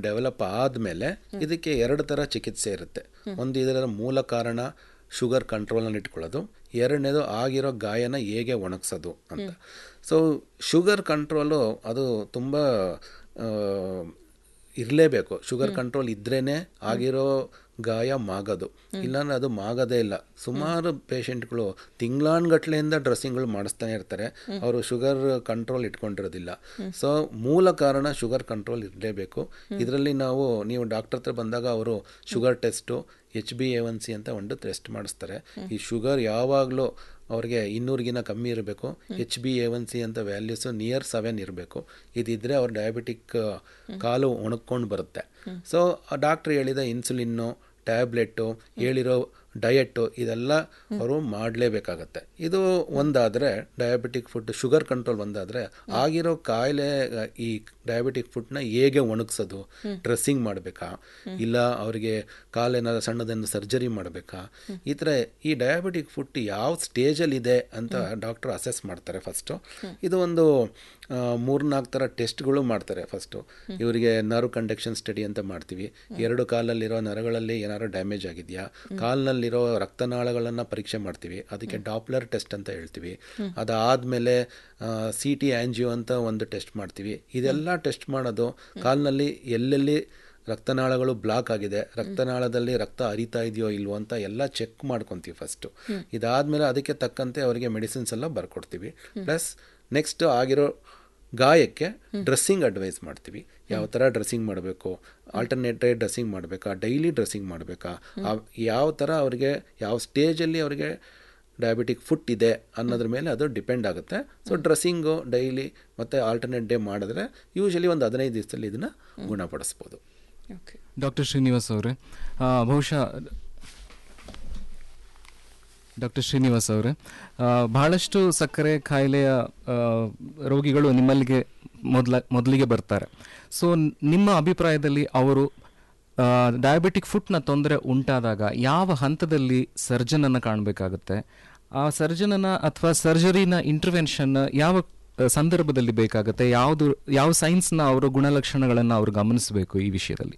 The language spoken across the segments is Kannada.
ಡೆವಲಪ್ ಆದಮೇಲೆ ಇದಕ್ಕೆ ಎರಡು ಥರ ಚಿಕಿತ್ಸೆ ಇರುತ್ತೆ ಒಂದು ಇದರ ಮೂಲ ಕಾರಣ ಶುಗರ್ ಕಂಟ್ರೋಲ್ನಲ್ಲಿ ಇಟ್ಕೊಳ್ಳೋದು ಎರಡನೇದು ಆಗಿರೋ ಗಾಯನ ಹೇಗೆ ಒಣಗಿಸೋದು ಅಂತ ಸೊ ಶುಗರ್ ಕಂಟ್ರೋಲು ಅದು ತುಂಬ ಇರಲೇಬೇಕು ಶುಗರ್ ಕಂಟ್ರೋಲ್ ಇದ್ರೇ ಆಗಿರೋ ಗಾಯ ಮಾಗೋದು ಇಲ್ಲಾಂದ್ರೆ ಅದು ಮಾಗೋದೇ ಇಲ್ಲ ಸುಮಾರು ಪೇಷಂಟ್ಗಳು ತಿಂಗಳಾನ್ಗಟ್ಲೆಯಿಂದ ಡ್ರೆಸ್ಸಿಂಗ್ಗಳು ಮಾಡಿಸ್ತಾನೆ ಇರ್ತಾರೆ ಅವರು ಶುಗರ್ ಕಂಟ್ರೋಲ್ ಇಟ್ಕೊಂಡಿರೋದಿಲ್ಲ ಸೊ ಮೂಲ ಕಾರಣ ಶುಗರ್ ಕಂಟ್ರೋಲ್ ಇರಲೇಬೇಕು ಇದರಲ್ಲಿ ನಾವು ನೀವು ಡಾಕ್ಟರ್ ಹತ್ರ ಬಂದಾಗ ಅವರು sugar test H B A one C ಅಂತ ಒಂದು ಟೆಸ್ಟ್ ಮಾಡಿಸ್ತಾರೆ ಈ ಶುಗರ್ ಯಾವಾಗಲೂ ಅವ್ರಿಗೆ ಇನ್ನೂರಿಗಿನ ಕಮ್ಮಿ ಇರಬೇಕು H B A one C ಅಂತ ವ್ಯಾಲ್ಯೂಸು ನಿಯರ್ ಸೆವೆನ್ ಇರಬೇಕು ಇದಿದ್ದರೆ ಅವ್ರ ಡಯಾಬಿಟಿಕ್ ಕಾಲು ಒಣಗ್ಕೊಂಡು ಬರುತ್ತೆ ಸೊ ಡಾಕ್ಟ್ರ್ ಹೇಳಿದ ಇನ್ಸುಲಿನ್ನು ಟ್ಯಾಬ್ಲೆಟ್ಟು ಹೇಳಿರೋ ಡಯೆಟ್ಟು ಇದೆಲ್ಲ ಅವರು ಮಾಡಲೇಬೇಕಾಗತ್ತೆ ಇದು ಒಂದಾದರೆ ಡಯಾಬಿಟಿಕ್ ಫುಡ್ ಶುಗರ್ ಕಂಟ್ರೋಲ್ ಒಂದಾದರೆ ಆಗಿರೋ ಕಾಯಿಲೆ ಈ ಡಯಾಬಿಟಿಕ್ ಫುಡ್ನ ಹೇಗೆ ಒಣಗಿಸೋದು ಡ್ರೆಸ್ಸಿಂಗ್ ಮಾಡಬೇಕಾ ಇಲ್ಲ ಅವರಿಗೆ ಕಾಲೇನಾದ್ರು ಸಣ್ಣದನ್ನು ಸರ್ಜರಿ ಮಾಡಬೇಕಾ ಈ ಥರ ಈ ಡಯಾಬಿಟಿಕ್ ಫುಡ್ ಯಾವ ಸ್ಟೇಜಲ್ಲಿದೆ ಅಂತ ಡಾಕ್ಟ್ರ್ ಅಸೆಸ್ ಮಾಡ್ತಾರೆ ಫಸ್ಟು ಇದು ಒಂದು ಮೂರ್ನಾಲ್ಕು ಥರ ಟೆಸ್ಟ್ಗಳು ಮಾಡ್ತಾರೆ ಫಸ್ಟು ಇವರಿಗೆ ನರ್ವ್ ಕಂಡಕ್ಷನ್ ಸ್ಟಡಿ ಅಂತ ಮಾಡ್ತೀವಿ ಎರಡು ಕಾಲಲ್ಲಿರೋ ನರಗಳಲ್ಲಿ ಏನಾದ್ರು ಡ್ಯಾಮೇಜ್ ಆಗಿದೆಯಾ ಕಾಲ್ನಲ್ಲಿರೋ ರಕ್ತನಾಳಗಳನ್ನು ಪರೀಕ್ಷೆ ಮಾಡ್ತೀವಿ ಅದಕ್ಕೆ ಡಾಪ್ಲರ್ ಟೆಸ್ಟ್ ಅಂತ ಹೇಳ್ತೀವಿ ಅದಾದಮೇಲೆ ಸಿ ಟಿ ಆ್ಯಂಜಿಯೋ ಅಂತ ಒಂದು ಟೆಸ್ಟ್ ಮಾಡ್ತೀವಿ ಇದೆಲ್ಲ ಟೆಸ್ಟ್ ಮಾಡೋದು ಕಾಲ್ನಲ್ಲಿ ಎಲ್ಲೆಲ್ಲಿ ರಕ್ತನಾಳಗಳು ಬ್ಲಾಕ್ ಆಗಿದೆ ರಕ್ತನಾಳದಲ್ಲಿ ರಕ್ತ ಹರಿತಾ ಇದೆಯೋ ಇಲ್ವೋ ಅಂತ ಎಲ್ಲ ಚೆಕ್ ಮಾಡ್ಕೊತೀವಿ ಫಸ್ಟು ಇದಾದಮೇಲೆ ಅದಕ್ಕೆ ತಕ್ಕಂತೆ ಅವರಿಗೆ ಮೆಡಿಸಿನ್ಸ್ ಎಲ್ಲ ಬರ್ಕೊಡ್ತೀವಿ ಪ್ಲಸ್ ನೆಕ್ಸ್ಟ್ ಆಗಿರೋ ಗಾಯಕ್ಕೆ ಡ್ರೆಸ್ಸಿಂಗ್ ಅಡ್ವೈಸ್ ಮಾಡ್ತೀವಿ ಯಾವ ಥರ ಡ್ರೆಸ್ಸಿಂಗ್ ಮಾಡಬೇಕು ಆಲ್ಟರ್ನೇಟೆಡ್ ಡ್ರೆಸ್ಸಿಂಗ್ ಮಾಡಬೇಕಾ ಡೈಲಿ ಡ್ರೆಸ್ಸಿಂಗ್ ಮಾಡಬೇಕಾ ಯಾವ ಥರ ಅವರಿಗೆ ಯಾವ ಸ್ಟೇಜಲ್ಲಿ ಅವರಿಗೆ ಡಯಾಬಿಟಿಕ್ ಫುಟ್ ಇದೆ ಅನ್ನೋದ್ರ ಮೇಲೆ ಅದು ಡಿಪೆಂಡ್ ಆಗುತ್ತೆ ಸೊ ಡ್ರೆಸ್ಸಿಂಗು ಡೈಲಿ ಮತ್ತು ಆಲ್ಟರ್ನೇಟ್ ಡೇ ಮಾಡಿದ್ರೆ ಯೂಶಲಿ ಒಂದು ಹದಿನೈದು ದಿವಸದಲ್ಲಿ ಇದನ್ನು ಗುಣಪಡಿಸ್ಬೋದು ಓಕೆ ಡಾಕ್ಟರ್ ಶ್ರೀನಿವಾಸ್ ಅವರೇ ಆ, ಬಹುಶಃ ಡಾಕ್ಟರ್ ಶ್ರೀನಿವಾಸ್ ಅವರೇ ಆ, ಬಹಳಷ್ಟು ಸಕ್ಕರೆ ಕಾಯಿಲೆಯ ಆ, ರೋಗಿಗಳು ನಿಮ್ಮಲ್ಲಿಗೆ ಮೊದಲ ಮೊದಲಿಗೆ ಬರ್ತಾರೆ ಸೊ ನಿಮ್ಮ ಅಭಿಪ್ರಾಯದಲ್ಲಿ ಅವರು ಡಯಾಬಿಟಿಕ್ ಫುಟ್ನ ತೊಂದರೆ ಉಂಟಾದಾಗ ಯಾವ ಹಂತದಲ್ಲಿ ಸರ್ಜನನ್ನು ಕಾಣಬೇಕಾಗುತ್ತೆ ಆ ಸರ್ಜನನ ಅಥವಾ ಸರ್ಜರಿನ ಇಂಟರ್ವೆನ್ಷನ್ ಯಾವ ಆ, ಸಂದರ್ಭದಲ್ಲಿ ಬೇಕಾಗುತ್ತೆ ಯಾವುದು ಯಾವ ಸೈನ್ಸ್ನ ಅವರ ಗುಣಲಕ್ಷಣಗಳನ್ನು ಅವರು ಗಮನಿಸಬೇಕು ಈ ವಿಷಯದಲ್ಲಿ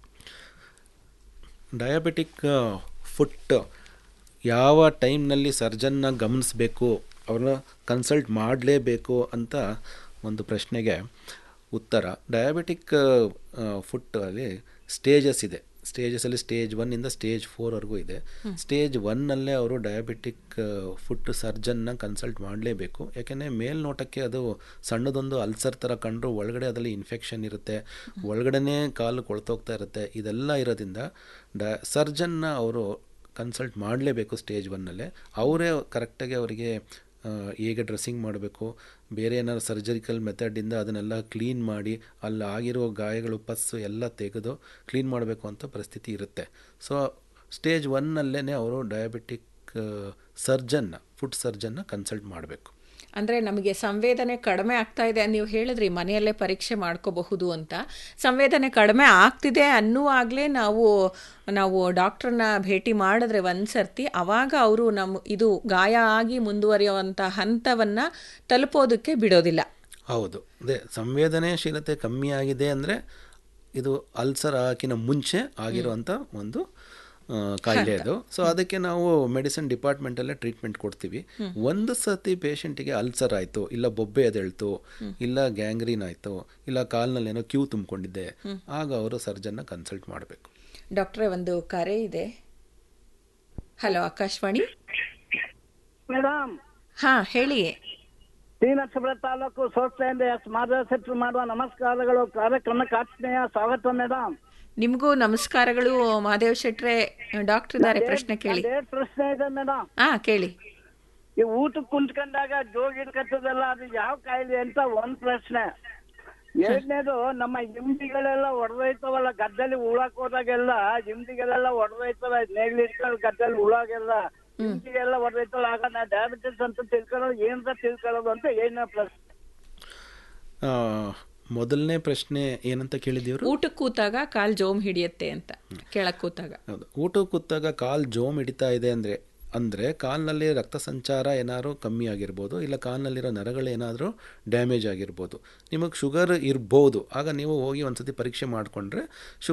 ಡಯಾಬಿಟಿಕ್ ಫುಟ್ ಯಾವ ಟೈಮ್ನಲ್ಲಿ ಸರ್ಜನ್ನ ಗಮನಿಸಬೇಕು ಅವ್ರನ್ನ ಕನ್ಸಲ್ಟ್ ಮಾಡಲೇಬೇಕು ಅಂತ ಒಂದು ಪ್ರಶ್ನೆಗೆ ಉತ್ತರ ಡಯಾಬಿಟಿಕ್ ಫುಟ್ಟಲ್ಲಿ ಸ್ಟೇಜಸ್ ಇದೆ ಸ್ಟೇಜಸಲ್ಲಿ ಸ್ಟೇಜ್ ಒನ್ನಿಂದ ಸ್ಟೇಜ್ ಫೋರ್ವರೆಗೂ ಇದೆ ಸ್ಟೇಜ್ ಒನ್ನಲ್ಲೇ ಅವರು ಡಯಾಬಿಟಿಕ್ ಫುಟ್ ಸರ್ಜನ್ನ ಕನ್ಸಲ್ಟ್ ಮಾಡಲೇಬೇಕು ಯಾಕೆಂದರೆ ಮೇಲ್ನೋಟಕ್ಕೆ ಅದು ಸಣ್ಣದೊಂದು ಅಲ್ಸರ್ ಥರ ಕಂಡ್ರು ಒಳಗಡೆ ಅದರಲ್ಲಿ ಇನ್ಫೆಕ್ಷನ್ ಇರುತ್ತೆ ಒಳಗಡೆನೇ ಕಾಲು ಕೊಳ್ತೋಗ್ತಾ ಇರುತ್ತೆ ಇದೆಲ್ಲ ಇರೋದ್ರಿಂದ ಡ ಸರ್ಜನ್ನ ಅವರು ಕನ್ಸಲ್ಟ್ ಮಾಡಲೇಬೇಕು ಸ್ಟೇಜ್ ಒನ್ನಲ್ಲೇ ಅವರೇ ಕರೆಕ್ಟಾಗಿ ಅವರಿಗೆ ಆ, ಹೇಗೆ ಡ್ರೆಸ್ಸಿಂಗ್ ಮಾಡಬೇಕು ಬೇರೆ ಏನಾದ್ರು ಸರ್ಜರಿಕಲ್ ಮೆಥಡಿಂದ ಅದನ್ನೆಲ್ಲ ಕ್ಲೀನ್ ಮಾಡಿ ಅಲ್ಲಿ ಆಗಿರೋ ಗಾಯಗಳು ಪಸ್ಸು ಎಲ್ಲ ತೆಗೆದು ಕ್ಲೀನ್ ಮಾಡಬೇಕು ಅಂತ ಪರಿಸ್ಥಿತಿ ಇರುತ್ತೆ ಸೊ ಸ್ಟೇಜ್ ಒನ್ನಲ್ಲೇ ಅವರು ಡಯಾಬಿಟಿಕ್ ಸರ್ಜನ್ನ ಫುಡ್ ಸರ್ಜನ್ನ ಕನ್ಸಲ್ಟ್ ಮಾಡಬೇಕು ಅಂದರೆ ನಮಗೆ ಸಂವೇದನೆ ಕಡಿಮೆ ಆಗ್ತಾ ಇದೆ ನೀವು ಹೇಳಿದ್ರಿ ಮನೆಯಲ್ಲೇ ಪರೀಕ್ಷೆ ಮಾಡ್ಕೋಬಹುದು ಅಂತ ಸಂವೇದನೆ ಕಡಿಮೆ ಆಗ್ತಿದೆ ಅನ್ನುವಾಗಲೇ ನಾವು ನಾವು ಡಾಕ್ಟ್ರನ್ನ ಭೇಟಿ ಮಾಡಿದ್ರೆ ಒಂದು ಸರ್ತಿ ಅವಾಗ ಅವರು ನಮ್ಮ ಇದು ಗಾಯ ಆಗಿ ಮುಂದುವರಿಯುವಂಥ ಹಂತವನ್ನು ತಲುಪೋದಕ್ಕೆ ಬಿಡೋದಿಲ್ಲ ಹೌದು ಅದೇ ಸಂವೇದನಾಶೀಲತೆ ಕಮ್ಮಿ ಆಗಿದೆ ಅಂದರೆ ಇದು ಅಲ್ಸರ್ ಹಾಕಿನ ಮುಂಚೆ ಆಗಿರುವಂಥ ಒಂದು ಆ, ಕಾಯಿಲೆ ಅದು ಸೊ ಅದಕ್ಕೆ ನಾವು ಮೆಡಿಸಿನ್ ಡಿಪಾರ್ಟ್ಮೆಂಟಲ್ಲೇ ಟ್ರೀಟ್ಮೆಂಟ್ ಕೊಡ್ತೀವಿ ಒಂದು ಸತಿ ಪೇಷಂಟಿಗೆ ಅಲ್ಸರ್ ಆಯಿತು ಇಲ್ಲ ಬೊಬ್ಬೆ ಎದೇಳ್ತು ಇಲ್ಲ ಗ್ಯಾಂಗ್ರೀನ್ ಆಯಿತು ಇಲ್ಲ ಕಾಲ್ನಲ್ಲಿ ಏನೋ ಕ್ಯೂ ತುಂಬಿಕೊಂಡಿದ್ದೆ ಆಗ ಅವರು ಸರ್ಜನ್ನ ಕನ್ಸಲ್ಟ್ ಮಾಡಬೇಕು ಡಾಕ್ಟ್ರೇ ಒಂದು ಕರೆ ಇದೆ ಹಲೋ ಆಕಾಶವಾಣಿ ಮೇಡಮ್ ಹಾಂ ಹೇಳಿ ಟಿ ನರಸೀಪುರ ತಾಲೂಕು ಸಂಸ್ಥೆಯಿಂದ ಎಸ್ ಮಾರ್ಗದರ್ಶಕರು ಮಾಡುವ ನಮಸ್ಕಾರಗಳು ಕಾರ್ಯಕ್ರಮಕ್ಕೆ ಆತ್ಮೀಯ ಸ್ವಾಗತ ಮೇಡಮ್ ನಿಮಗೂ ನಮಸ್ಕಾರಗಳು ಮಹಾದೇವ್ ಶೆಟ್ರೆ ಡಾಕ್ಟರ್ ಇದ್ದಾರೆ ಪ್ರಶ್ನೆ ಕೇಳಿ ಎರಡು ಪ್ರಶ್ನೆ ಇದೆ ಮೇಡಮ್ ಹಾ ಕೇಳಿ ಈ ಊಟ ಕುಂತ್ಕೊಂಡಾಗ ಜೋಗಿ ಹಿಡ್ಕತ್ತದಲ್ಲ ಅದು ಯಾವ ಕಾಯಿಲೆ ಅಂತ ಒಂದ್ ಪ್ರಶ್ನೆ ಎರಡನೇದು ನಮ್ಮ ಹಿಂದಿಗಳೆಲ್ಲ ಒಡೆದೋಯ್ತವಲ್ಲ ಗದ್ದೆಲಿ ಉಳಾಕ್ ಹೋದಾಗೆಲ್ಲ ಹಿಂದಿಗಳೆಲ್ಲ ಒಡೆದೋಯ್ತವ ನೇಗ್ಲಿ ಇಟ್ಕೊಂಡು ಗದ್ದೆಲಿ ಉಳಾಗೆಲ್ಲ ಹಿಂದಿಗೆಲ್ಲ ಒಡೆದೋಯ್ತಲ್ಲ ಆಗ ನಾ ಡಯಾಬಿಟಿಸ್ ಅಂತ ತಿಳ್ಕೊಳ್ಳೋದು ಏನಂತ ತಿಳ್ಕೊಳ್ಳೋದು ಅಂತ ಏನ ಪ್ರಶ್ನೆ ಆ, ಮೊದಲನೇ ಪ್ರಶ್ನೆ ಏನಂತ ಕೇಳಿದ್ದೀವ್ರು ಊಟಕ್ಕೆ ಕೂತಾಗ ಕಾಲ್ ಜೋಮ್ ಹಿಡಿಯತ್ತೆ ಅಂತ ಕೆಳಕ್ ಕೂತಾಗ ಹೌದು ಊಟ ಕೂತಾಗ ಕಾಲು ಜೋಮ್ ಹಿಡಿತಾ ಇದೆ ಅಂದರೆ ಅಂದರೆ ಕಾಲಿನಲ್ಲಿ ರಕ್ತ ಸಂಚಾರ ಏನಾದ್ರು ಕಮ್ಮಿ ಆಗಿರ್ಬೋದು ಇಲ್ಲ ಕಾಲಿನಲ್ಲಿರೋ ನರಗಳು ಏನಾದರೂ ಡ್ಯಾಮೇಜ್ ಆಗಿರ್ಬೋದು ನಿಮಗೆ ಶುಗರ್ ಇರ್ಬೋದು ಆಗ ನೀವು ಹೋಗಿ ಒಂದ್ಸತಿ ಪರೀಕ್ಷೆ ಮಾಡಿಕೊಂಡ್ರೆ ಶು